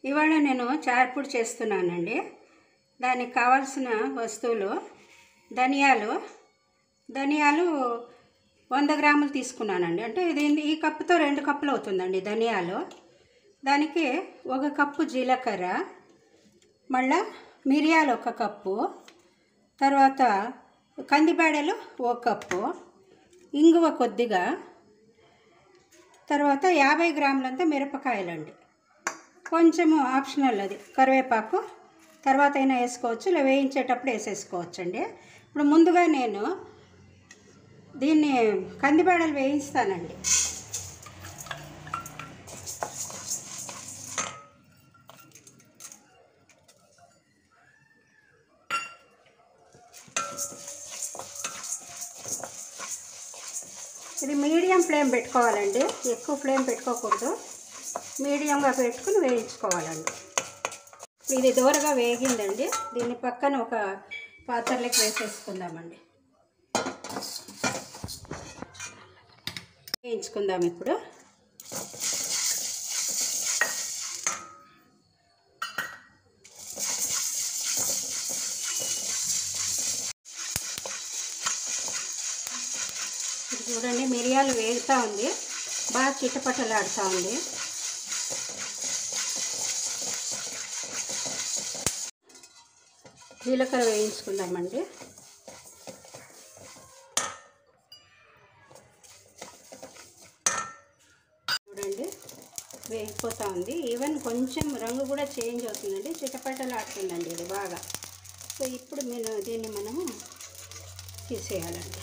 ఇవాళ నేను చార్పుడి చేస్తున్నానండి దానికి కావాల్సిన వస్తువులు ధనియాలు ధనియాలు వంద గ్రాములు తీసుకున్నానండి అంటే ఇది ఈ కప్పుతో రెండు కప్పులు అవుతుందండి ధనియాలు దానికి ఒక కప్పు జీలకర్ర మళ్ళా మిరియాలు ఒక కప్పు తర్వాత కందిబేడలు ఒక కప్పు ఇంగువ కొద్దిగా తర్వాత యాభై గ్రాములంతా మిరపకాయలండి కొంచెము ఆప్షనల్ అది కరివేపాకు తర్వాత అయినా వేసుకోవచ్చు ఇలా వేయించేటప్పుడు వేసేసుకోవచ్చు అండి ఇప్పుడు ముందుగా నేను దీన్ని కందిబేడలు వేయిస్తానండి ఇది మీడియం ఫ్లేమ్ పెట్టుకోవాలండి ఎక్కువ ఫ్లేమ్ పెట్టుకోకూడదు మీడియంగా పెట్టుకుని వేయించుకోవాలండి ఇది దూరగా వేగిందండి దీన్ని పక్కన ఒక పాత్రలోకి వేసేసుకుందామండి వేయించుకుందాం ఇప్పుడు ఇది చూడండి మిరియాలు వేగుతూ ఉంది బాగా చిట్టపట్టలాడుతూ ఉంది జీలకర్ర వేయించుకుందామండి చూడండి వేగిపోతూ ఉంది ఈవెన్ కొంచెం రంగు కూడా చేంజ్ అవుతుందండి చిటపటలాడుతుందండి ఇది బాగా సో ఇప్పుడు నేను దీన్ని మనము తీసేయాలండి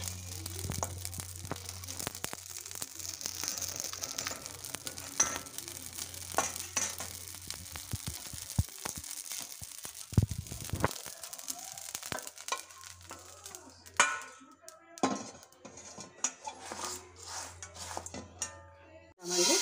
అండి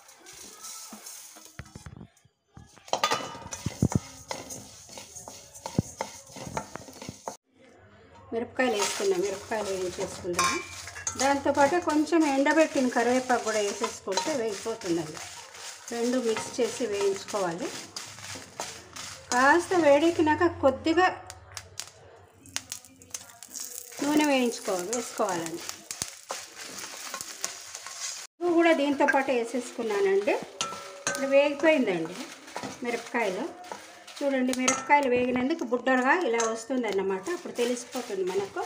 మిరపకాయలు వేసుకుందాం మిరపకాయలు వేయించేసుకుందాం దాంతోపాటు కొంచెం ఎండబెట్టిన కరివేపాకు కూడా వేసేసుకుంటే వేగిపోతుందండి రెండు మిక్స్ చేసి వేయించుకోవాలి కాస్త వేడెక్కినాక కొద్దిగా నూనె వేయించుకోవాలి వేసుకోవాలండి ఉప్పు కూడా దీంతో పాటు వేసేసుకున్నానండి ఇప్పుడు వేగిపోయిందండి మిరపకాయలు చూడండి మిరపకాయలు వేగినందుకు బుడ్డగా ఇలా వస్తుంది అన్నమాట అప్పుడు తెలిసిపోతుంది మనకు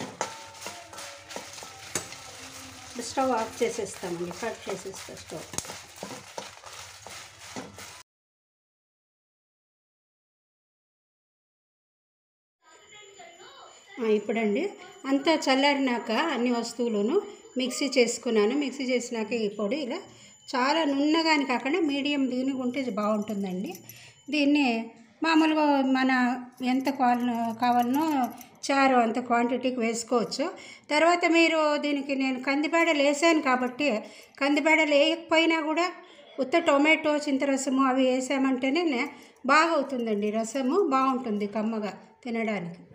ఇప్పుడు స్టవ్ ఆఫ్ చేసేస్తామండి కట్ చేసేస్తాం స్టవ్ ఆ, ఇప్పుడండి అంతా చల్లారినాక అన్ని వస్తువులను మిక్సీ చేసుకున్నాను మిక్సీ చేసినాక ఈ పొడి ఇలా చాలా నున్నగాని కాకుండా మీడియం దీనికి ఉంటే ఇది బాగుంటుందండి దీన్ని మామూలుగా మన ఎంత క్వాల్ కావాలనో చారు అంత క్వాంటిటీకి వేసుకోవచ్చు తర్వాత మీరు దీనికి నేను కందిబేడలు వేసాను కాబట్టి కందిబేడలు వేయకపోయినా కూడా ఉత్త టొమాటో చింతరసము అవి వేసామంటేనే బాగా అవుతుందండి రసము బాగుంటుంది కమ్మగా తినడానికి